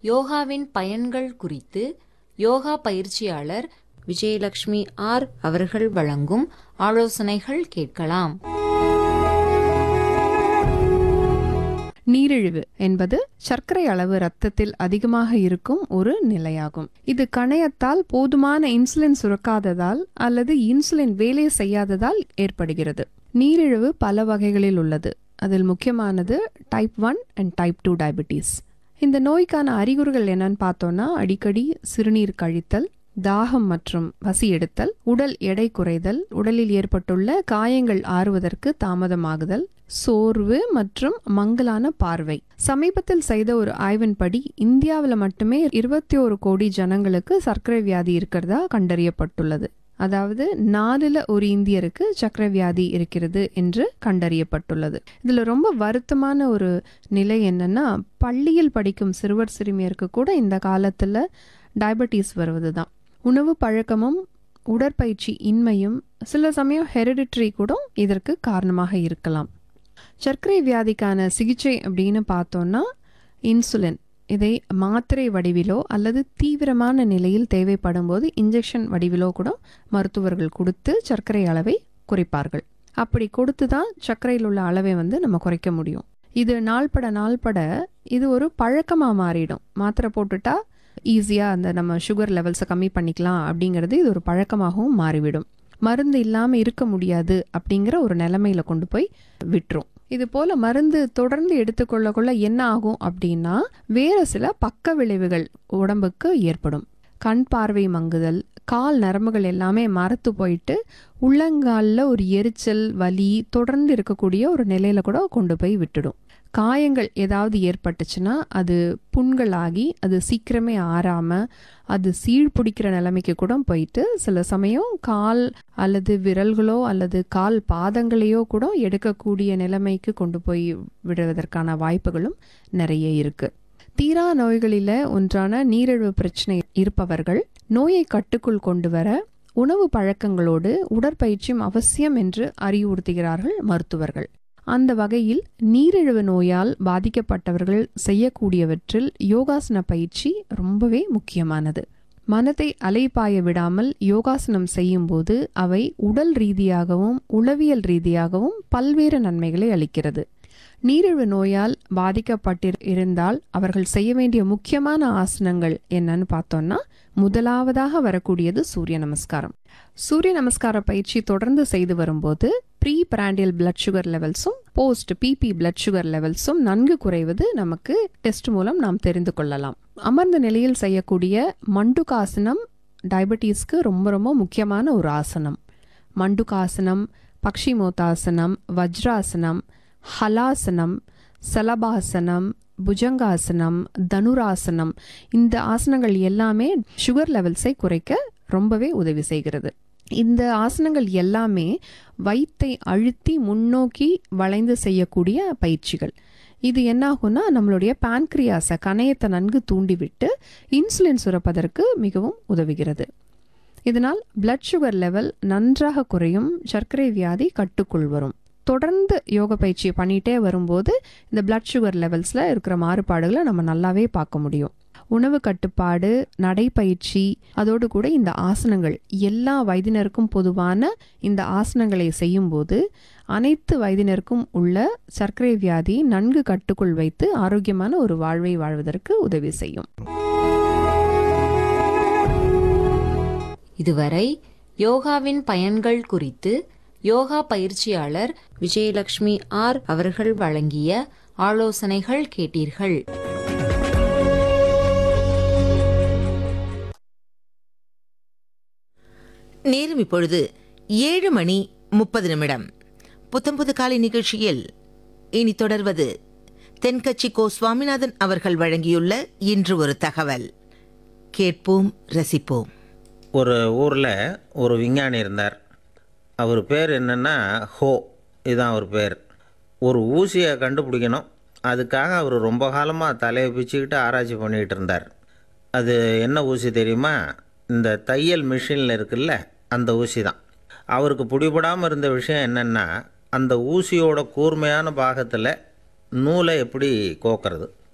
யோகாவின் பயன்கள் குறித்து யோகா பயிற்சியாளர் விஜயலட்சுமி ஆர் அவர்கள் வழங்கும் ஆலோசனைகள் கேட்கலாம் நீரிழிவு என்பது சர்க்கரை அளவு இரத்தத்தில் அதிகமாக இருக்கும் ஒரு நிலையாகும் இது கணையத்தால் போதுமான இன்சுலின் சுரக்காததால் அல்லது இன்சுலின் வேலை செய்யாததால் ஏற்படுகிறது நீரிழிவு பல வகைகளில் உள்ளது அதில் முக்கியமானது type one and type two diabetes இந்த நோய்க்கான அறிகுறிகள் என்னன்னு பார்த்தோம்னா அடிக்கடி சிறுநீர் கழித்தல் தாகம் மற்றும் பசி எடுத்தல் உடல் எடை குறைதல் உடலில் ஏற்பட்டுள்ள காயங்கள் ஆறுவதற்கு தாமதமாகுதல் சோர்வு மற்றும் மங்கலான பார்வை சமீபத்தில் செய்த ஒரு ஆய்வின்படி இந்தியாவில் மட்டுமே இருபத்தி ஒரு கோடி ஜனங்களுக்கு சர்க்கரை வியாதி இருக்கிறதா கண்டறியப்பட்டுள்ளது அதாவது நாலுல ஒரு இந்தியருக்கு சர்க்கரை வியாதி இருக்கிறது என்று கண்டறியப்பட்டுள்ளது இதுல ரொம்ப வருத்தமான ஒரு நிலை என்னன்னா பள்ளியில் படிக்கும் சிறுவர் சிறுமியருக்கு கூட இந்த காலத்துல டயபெட்டிஸ் வருவதுதான் உணவு பழக்கமும் உடற்பயிற்சி இன்மையும் சில சமயம் ஹெரிடிட்ரி கூட இதற்கு காரணமாக இருக்கலாம் சர்க்கரை வியாதிக்கான சிகிச்சை அப்படின்னு பார்த்தோம்னா இன்சுலின் இதை மாத்திரை வடிவிலோ அல்லது தீவிரமான நிலையில் தேவைப்படும் போது இன்ஜெக்ஷன் வடிவிலோ கூட மருத்துவர்கள் கொடுத்து சர்க்கரை அளவை குறைப்பார்கள் அப்படி கொடுத்து தான் சர்க்கரையில் உள்ள அளவை வந்து நம்ம குறைக்க முடியும் இது நாள்பட நாள்பட இது ஒரு பழக்கமாக மாறிடும் மாத்திரை போட்டுட்டா ஈஸியாக அந்த நம்ம சுகர் லெவல்ஸை கம்மி பண்ணிக்கலாம் அப்படிங்கிறது இது ஒரு பழக்கமாகவும் மாறிவிடும் மருந்து இல்லாமல் இருக்க முடியாது அப்படிங்கிற ஒரு நிலைமையில கொண்டு போய் விட்டுரும் இது போல மருந்து தொடர்ந்து எடுத்துக்கொள்ள கொள்ள என்ன ஆகும் அப்படின்னா வேறு சில பக்க விளைவுகள் உடம்புக்கு ஏற்படும் கண் பார்வை மங்குதல் கால் நரம்புகள் எல்லாமே மரத்து போயிட்டு உள்ளங்காலில் ஒரு எரிச்சல் வலி தொடர்ந்து இருக்கக்கூடிய ஒரு நிலையில கூட கொண்டு போய் விட்டுடும் காயங்கள் ஏதாவது ஏற்பட்டுச்சுன்னா அது புண்களாகி அது சீக்கிரமே ஆறாம அது சீழ் பிடிக்கிற நிலைமைக்கு கூட போயிட்டு சில சமயம் கால் அல்லது விரல்களோ அல்லது கால் பாதங்களையோ கூட எடுக்கக்கூடிய நிலைமைக்கு கொண்டு போய் விடுவதற்கான வாய்ப்புகளும் நிறைய இருக்கு தீரா நோய்களில ஒன்றான நீரிழிவு பிரச்சனை இருப்பவர்கள் நோயை கட்டுக்குள் கொண்டு வர உணவு பழக்கங்களோடு உடற்பயிற்சியும் அவசியம் என்று அறிவுறுத்துகிறார்கள் மருத்துவர்கள் அந்த வகையில் நீரிழிவு நோயால் பாதிக்கப்பட்டவர்கள் செய்யக்கூடியவற்றில் யோகாசன பயிற்சி ரொம்பவே முக்கியமானது மனதை அலைபாய விடாமல் யோகாசனம் செய்யும்போது அவை உடல் ரீதியாகவும் உளவியல் ரீதியாகவும் பல்வேறு நன்மைகளை அளிக்கிறது நீரிழிவு நோயால் பாதிக்கப்பட்டிருந்தால் அவர்கள் செய்ய வேண்டிய முக்கியமான ஆசனங்கள் என்னன்னு பார்த்தோம்னா முதலாவதாக வரக்கூடியது சூரிய நமஸ்காரம் சூரிய நமஸ்கார பயிற்சி தொடர்ந்து செய்து வரும்போது ப்ரீ பிராண்டியல் பிளட் சுகர் லெவல்ஸும் போஸ்ட் பிபி பிளட் சுகர் லெவல்ஸும் நன்கு குறைவது நமக்கு டெஸ்ட் மூலம் நாம் தெரிந்து கொள்ளலாம் அமர்ந்த நிலையில் செய்யக்கூடிய மண்டுகாசனம் டயபெட்டிஸ்க்கு ரொம்ப ரொம்ப முக்கியமான ஒரு ஆசனம் மண்டுகாசனம் பக்ஷிமோத்தாசனம் வஜ்ராசனம் ஹலாசனம் சலபாசனம் புஜங்காசனம் தனுராசனம் இந்த ஆசனங்கள் எல்லாமே சுகர் லெவல்ஸை குறைக்க ரொம்பவே உதவி செய்கிறது இந்த ஆசனங்கள் எல்லாமே வயிற்றை அழுத்தி முன்னோக்கி வளைந்து செய்யக்கூடிய பயிற்சிகள் இது என்னாகும்னா நம்மளுடைய பான்க்ரியாஸை கணையத்தை நன்கு தூண்டிவிட்டு இன்சுலின் சுரப்பதற்கு மிகவும் உதவுகிறது இதனால் பிளட் சுகர் லெவல் நன்றாக குறையும் சர்க்கரை வியாதி கட்டுக்குள் வரும் தொடர்ந்து யோக பயிற்சி பண்ணிகிட்டே வரும்போது இந்த பிளட் சுகர் லெவல்ஸில் இருக்கிற மாறுபாடுகளை நம்ம நல்லாவே பார்க்க முடியும் உணவு கட்டுப்பாடு நடைப்பயிற்சி அதோடு கூட இந்த ஆசனங்கள் எல்லா வயதினருக்கும் பொதுவான இந்த ஆசனங்களை செய்யும்போது அனைத்து வயதினருக்கும் உள்ள சர்க்கரை வியாதியை நன்கு கட்டுக்குள் வைத்து ஆரோக்கியமான ஒரு வாழ்வை வாழ்வதற்கு உதவி செய்யும் இதுவரை யோகாவின் பயன்கள் குறித்து யோகா பயிற்சியாளர் விஜயலட்சுமி ஆர் அவர்கள் வழங்கிய ஆலோசனைகள் கேட்டீர்கள் நேரம் இப்பொழுது ஏழு மணி முப்பது நிமிடம் புத்தம்புது காலை நிகழ்ச்சியில் இனி தொடர்வது தென்கட்சி கோ சுவாமிநாதன் அவர்கள் வழங்கியுள்ள இன்று ஒரு தகவல் கேட்போம் ரசிப்போம் ஒரு ஊரில் ஒரு விஞ்ஞானி இருந்தார் அவர் பேர் என்னென்னா ஹோ இதுதான் அவர் பேர் ஒரு ஊசியை கண்டுபிடிக்கணும் அதுக்காக அவர் ரொம்ப காலமாக தலையை பிச்சுக்கிட்டு ஆராய்ச்சி பண்ணிக்கிட்டு இருந்தார் அது என்ன ஊசி தெரியுமா இந்த தையல் மிஷினில் இருக்குல்ல அந்த ஊசி தான் அவருக்கு பிடிபடாமல் இருந்த விஷயம் என்னென்னா அந்த ஊசியோட கூர்மையான பாகத்தில் நூலை எப்படி கோக்கிறது